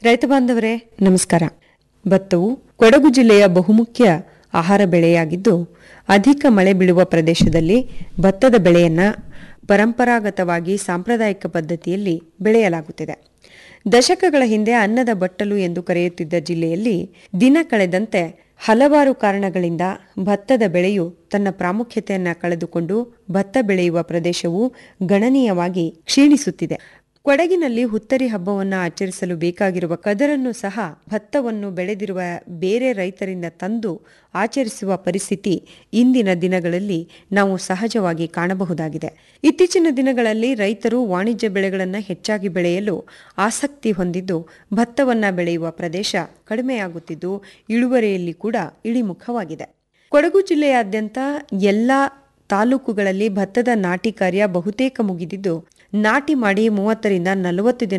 ರೈತ ಬಾಂಧವರೇ ನಮಸ್ಕಾರ ಭತ್ತವು ಕೊಡಗು ಜಿಲ್ಲೆಯ ಬಹುಮುಖ್ಯ ಆಹಾರ ಬೆಳೆಯಾಗಿದ್ದು ಅಧಿಕ ಮಳೆ ಬೀಳುವ ಪ್ರದೇಶದಲ್ಲಿ ಭತ್ತದ ಬೆಳೆಯನ್ನ ಪರಂಪರಾಗತವಾಗಿ ಸಾಂಪ್ರದಾಯಿಕ ಪದ್ಧತಿಯಲ್ಲಿ ಬೆಳೆಯಲಾಗುತ್ತಿದೆ ದಶಕಗಳ ಹಿಂದೆ ಅನ್ನದ ಬಟ್ಟಲು ಎಂದು ಕರೆಯುತ್ತಿದ್ದ ಜಿಲ್ಲೆಯಲ್ಲಿ ದಿನ ಕಳೆದಂತೆ ಹಲವಾರು ಕಾರಣಗಳಿಂದ ಭತ್ತದ ಬೆಳೆಯು ತನ್ನ ಪ್ರಾಮುಖ್ಯತೆಯನ್ನ ಕಳೆದುಕೊಂಡು ಭತ್ತ ಬೆಳೆಯುವ ಪ್ರದೇಶವು ಗಣನೀಯವಾಗಿ ಕ್ಷೀಣಿಸುತ್ತಿದೆ ಕೊಡಗಿನಲ್ಲಿ ಹುತ್ತರಿ ಹಬ್ಬವನ್ನು ಆಚರಿಸಲು ಬೇಕಾಗಿರುವ ಕದರನ್ನು ಸಹ ಭತ್ತವನ್ನು ಬೆಳೆದಿರುವ ಬೇರೆ ರೈತರಿಂದ ತಂದು ಆಚರಿಸುವ ಪರಿಸ್ಥಿತಿ ಇಂದಿನ ದಿನಗಳಲ್ಲಿ ನಾವು ಸಹಜವಾಗಿ ಕಾಣಬಹುದಾಗಿದೆ ಇತ್ತೀಚಿನ ದಿನಗಳಲ್ಲಿ ರೈತರು ವಾಣಿಜ್ಯ ಬೆಳೆಗಳನ್ನು ಹೆಚ್ಚಾಗಿ ಬೆಳೆಯಲು ಆಸಕ್ತಿ ಹೊಂದಿದ್ದು ಭತ್ತವನ್ನ ಬೆಳೆಯುವ ಪ್ರದೇಶ ಕಡಿಮೆಯಾಗುತ್ತಿದ್ದು ಇಳುವರಿಯಲ್ಲಿ ಕೂಡ ಇಳಿಮುಖವಾಗಿದೆ ಕೊಡಗು ಜಿಲ್ಲೆಯಾದ್ಯಂತ ಎಲ್ಲಾ ತಾಲೂಕುಗಳಲ್ಲಿ ಭತ್ತದ ನಾಟಿ ಕಾರ್ಯ ಬಹುತೇಕ ಮುಗಿದಿದ್ದು ನಾಟಿ ಮಾಡಿ ಮೂವತ್ತರಿಂದ ನಲವತ್ತು ದಿನ